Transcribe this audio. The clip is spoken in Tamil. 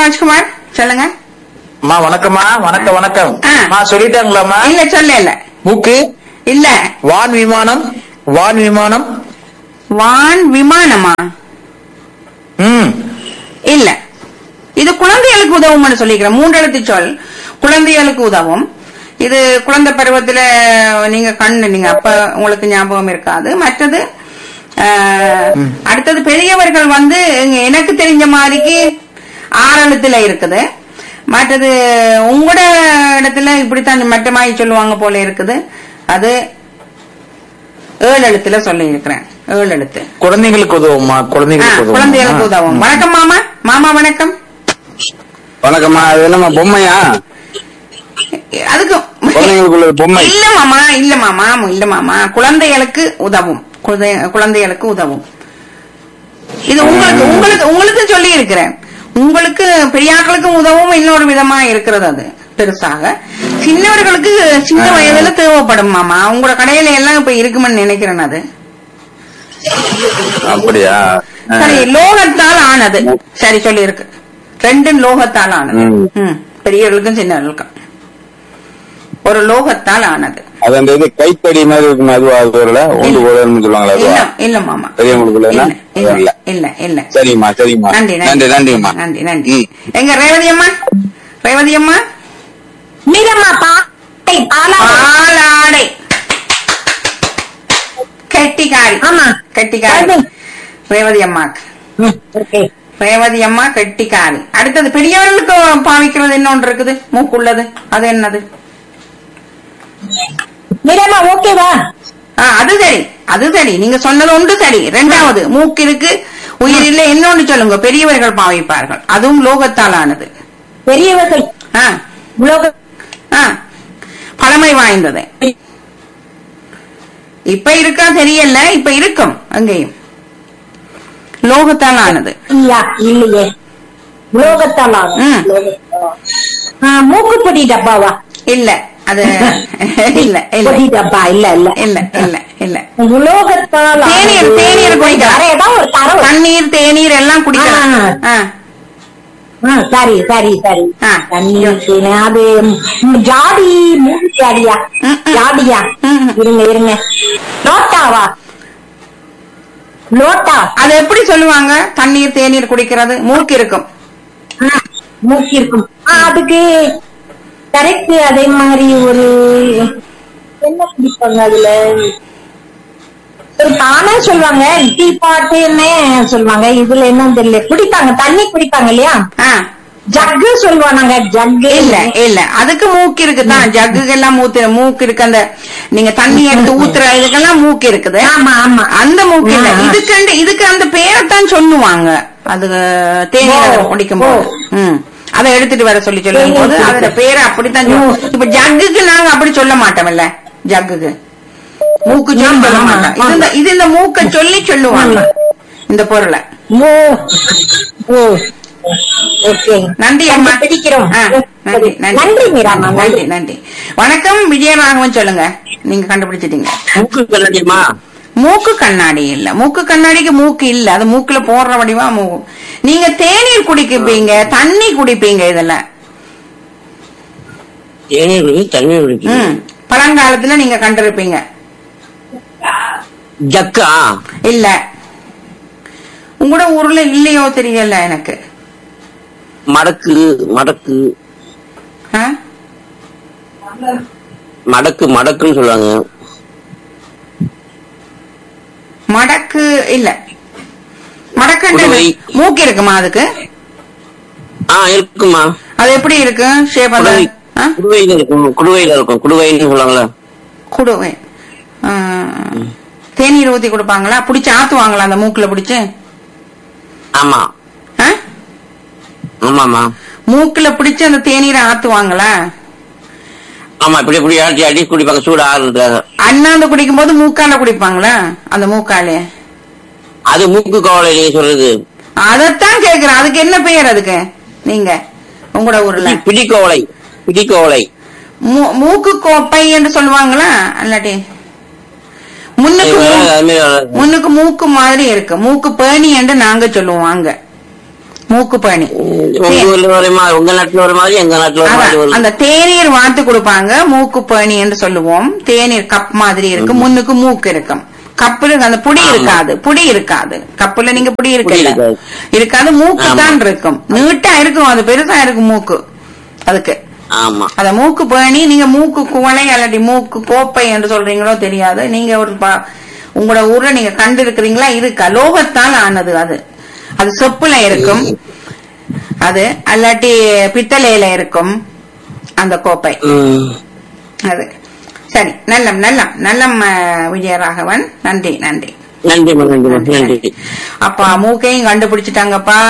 ராஜ்குமார் சொல்லுங்க அம்மா வணக்கம்மா வணக்கம் வணக்கம் ஆ. அம்மா சொல்லிட்டாங்களாம்மா இல்ல சொல்ல இல்ல மூக்கு இல்ல வான் விமானம் வான் விமானம் வான் விமானமா ம் இல்ல இது குழந்தைகளுக்கு உதவும்னு சொல்லிக்கிறேன் மூன்று எழுத்து சொல் குழந்தைகளுக்கு உதவும் இது குழந்தை பருவத்துல நீங்க கண்ணு நீங்க அப்ப உங்களுக்கு ஞாபகம் இருக்காது மற்றது ஆஹ், அடுத்தது பெரியவர்கள் வந்து இங்க எனக்கு தெரிஞ்ச மாதிரிக்கு ஆறு எழுத்துல இருக்குது மற்றது உங்களோட இடத்துல இப்படித்தான் மட்டமாயி சொல்லுவாங்க போல இருக்குது அது ஏழு எழுத்துல சொல்லி இருக்கிறேன் ஏழு எழுத்து குழந்தைங்களுக்கு உதவும்மா ஆ, குழந்தைங்களுக்கு உதவும் குழந்தைகளுக்கு உதவும் வணக்கம் மாமா மாமா வணக்கம் வணக்கம்மா அது என்னம்மா பொம்மையா அதுக்கு குழந்தைங்களுக்குள்ள பொம்மை இல்ல மாமா இல்ல மாமா இல்ல மாமா குழந்தைகளுக்கு உதவும் குழந்தை- குழந்தைகளுக்கு உதவும் இது உங்களுக்கு உங்களுக்கு உங்களுக்கு சொல்லி இருக்கிறேன் உங்களுக்கு பெரியாக்களுக்கும் உதவும் இன்னொரு விதமா இருக்கிறது அது பெருசாக சின்னவர்களுக்கு சின்ன வயதுல தேவைப்படும் மாமா உங்களோட கடையில எல்லாம் இப்ப இருக்குமென்னு நினைக்கிறேன் அது அப்படியா ஆ. சரி லோகத்தால் ஆனது சரி சொல்லி இருக்கு ரெண்டும் லோகத்தால் ஆனது ம். ம், பெரியவர்களுக்கும் சின்னவர்களுக்கும் ஒரு லோகத்தால் ஆனது அது அந்த இது கைத்தடி மாதிரி இருக்கும் அதுவா அது வரல உண்டு போலன்னு சொல்லுவாங்களா இல்ல அதுவா இல்ல மாமா பெரியவங்களுக்குள்ள இல்ல என்ன? இல்ல இல்ல. இல்ல இல்ல சரிம்மா சரிம்மா நன்றி நன்றி நன்றிம்மா நன்றி நன்றி ம். எங்க ரேவதி அம்மா ரேவதி அம்மா மீரம்மா பாட்டை பாலாடை பாலாடை கெட்டிக்காரி ஆமா. கெட்டிக்காரி ரேவதி. ரேவதி அம்மாக்கு ம், ஓகே ரேவதி அம்மா கெட்டிக்காரி அடுத்தது பெரியவர்களுக்கு பாவிக்கிறது இன்னொன்று இருக்குது மூக்குள்ளது அது என்னது மீரம்மா ஓகேவா ஆ, அது சரி அது சரி நீங்க சொன்னது ஒன்று சரி ரெண்டாவது மூக்கு இருக்கு உயிர் இல்லை இன்னொன்னு சொல்லுங்க பெரியவர்கள் பாவிப்பார்கள் அதுவும் லோகத்தால் ஆனது பெரியவர்கள் ஆ, உலக ஆ, பழமை வாய்ந்தது இப்ப இருக்கா தெரியல இப்ப இருக்கும் அங்கேயும் லோகத்தால் ஆனது இல்லையா இல்லையே உலோகத்தால் ஆகும். ம். உலோகத்தால். ஆ, மூக்குப்பொடி டப்பாவா இல்ல அது இல்ல இல்ல பொடி டப்பா இல்ல இல்ல இல்ல இல்ல இல்ல உலோகத்தால் தேநீர், ஆனது. தேநீர் குடிக்கலாம். வேற ஏதாவது ஒரு தரவு தண்ணீர் தேநீர் எல்லாம் குடிக்கலாம் ஆ. ஆ, ஆ, சரி சரி சரி ஆ. தண்ணீர் தேனு, அது ம், ஜாடி மூணு ஜாடியா ம், ம். ஜாடியா ம், ம். இருங்க இருங்க லோட்டாவா லோட்டா அது எப்படி சொல்லுவாங்க தண்ணீர் தேநீர் குடிக்கிறது மூக்கு இருக்கும் ஆ, மூக்கு இருக்கும் ஆ, அதுக்கு கரெக்ட் அதே மாதிரி ஒரு என்ன குடிப்பாங்க அதுல ஒரு பானை சொல்லுவாங்க டீ பாட்டுன்னு சொல்லுவாங்க இதுல என்னன்னு தெரியல குடிப்பாங்க தண்ணி குடிப்பாங்க இல்லையா ஆ, ஜக்கு சொல்லுவாங்க ஜக்கு இல்ல இல்ல அதுக்கு மூக்கு இருக்குதான் ஜக்குக்கு எல்லாம் மூத்து மூக்கு இருக்கு அந்த நீங்க தண்ணி எடுத்து ஊத்துற இதுக்கெல்லாம் மூக்கு இருக்குது ஆமா ஆமா அந்த மூக்கு இல்ல ஆ. இதுக்கு அந்த- இதுக்கு அந்த பேரைத்தான் சொல்லுவாங்க அது தேநீர் ஓ, குடிக்கும் போது ம் அதை எடுத்துட்டு வர சொல்லி சொல்லும் போது தேநீர் அதோட பேரை அப்படித்தான் சொல்லுவோம். இப்ப ஜக்குக்கு நாங்க அப்படி சொல்ல மாட்டோம்ல ஜக்குக்கு மூக்கு சொல்லி ஆமா, சொல்ல ஆமா, மாட்டோம் இது இந்த- ஆமா. இது இந்த மூக்க சொல்லி சொல்லுவாங்க இந்த பொருளை ஓ ஓ ஓகே நன்றி அம்மா பிடிக்கிறோம் ஆ, நன்றி நன்றி நன்றி மீராமா நன்றி நன்றி வணக்கம் விஜயராகவன் சொல்லுங்க நீங்க கண்டுபிடிச்சிட்டீங்க மூக்கு கண்ணாடிமா மூக்கு கண்ணாடி இல்ல மூக்கு கண்ணாடிக்கு மூக்கு இல்ல அது மூக்குல போடுற வடிவா மூக்கு நீங்க தேநீர் குடிப்பீங்க தண்ணி குடிப்பீங்க இதெல்லாம் தேநீர் குடிக்கு தண்ணீர் குடிக்கு ம் பழங்காலத்துல நீங்க கண்டிருப்பீங்க ஜக்கா இல்ல உங்களோட ஊர்ல இல்லையோ தெரியல எனக்கு மடக்கு மடக்கு ஆ? மடக்கு மடக்குன்னு சொல்லுவாங்க மடக்கு இல்ல மடக்கு குடுவை. மூக்கு இருக்குமா அதுக்கு ஆ இருக்குமா அது எப்படி இருக்கு ஷேப் அந்த குடுவை ஆ? குடுவையில இருக்கும் குடுவையில இருக்கும் குடுவைன்னு சொல்லுவாங்களா குடுவை ஆ, தேநீர் ஊத்தி கொடுப்பாங்களா புடிச்சு ஆத்துவாங்களா அந்த மூக்குல புடிச்சு ஆமா ஆ? ஆமாமா மூக்குல பிடிச்சு அந்த தேநீரை ஆத்துவாங்களா ஆமா இப்படி இப்படி ஆட்டி ஆட்டி குடிப்பாங்க சூடு ஆறுறதுக்காக அண்ணாந்து குடிக்கும் போது மூக்கால குடிப்பாங்களா அந்த மூக்காலே அது மூக்கு கோவலை நீங்க சொல்றது அதத்தான் கேக்குறேன் அதுக்கு என்ன பெயர் அதுக்கு நீங்க உங்களோட ஊர்ல பிடிக்கோவலை பிடிக்கோவலை மூ- மூக்கு கோப்பை என்று சொல்லுவாங்களா அல்லாட்டி முன்னுக்கு மூ- அது மாதிரி வராது. முன்னுக்கு மூக்கு மாதிரி இருக்கு மூக்கு பேணி என்று நாங்க சொல்லுவோம் அங்க மூக்கு பேணி உங்க ஊர்ல ஒரு மாதிரி உங்க நாட்டுல ஒரு மாதிரி எங்க நாட்டுல ஒரு மாதிரி அதான், ஒரு அந்த தேநீர் வாத்து கொடுப்பாங்க மூக்கு பேணி என்று சொல்லுவோம் தேநீர் கப் மாதிரி இருக்கு முன்னுக்கு மூக்கு இருக்கும் கப்புல அந்த புடி ஆமா. இருக்காது புடி இருக்காது கப்புல நீங்க புடி இருக்குல்ல இருக்காது. இருக்காது மூக்கு ஆமா. தான் இருக்கும் நீட்டா இருக்கும் அது பெருசா இருக்கும் மூக்கு அதுக்கு ஆமா அத மூக்கு பேணி நீங்க மூக்கு குவளை அல்லது மூக்கு கோப்பை என்று சொல்றீங்களோ தெரியாது நீங்க ஒரு பா- உங்களோட ஊர்ல நீங்க கண்டு இருக்கிறீங்களா இருக்கா லோகத்தால் ஆனது அது அது செப்புல இருக்கும் அது அல்லாட்டி பித்தளையில இருக்கும் அந்த கோப்பை ம். அது சரி நல்லம் நல்லம் நல்லம் அஹ், விஜயராகவன் நன்றி நன்றி நன்றிம்மா நன்றிம்மா நன்றி அப்பா மூக்கையும் கண்டுபிடிச்சிட்டாங்கப்பா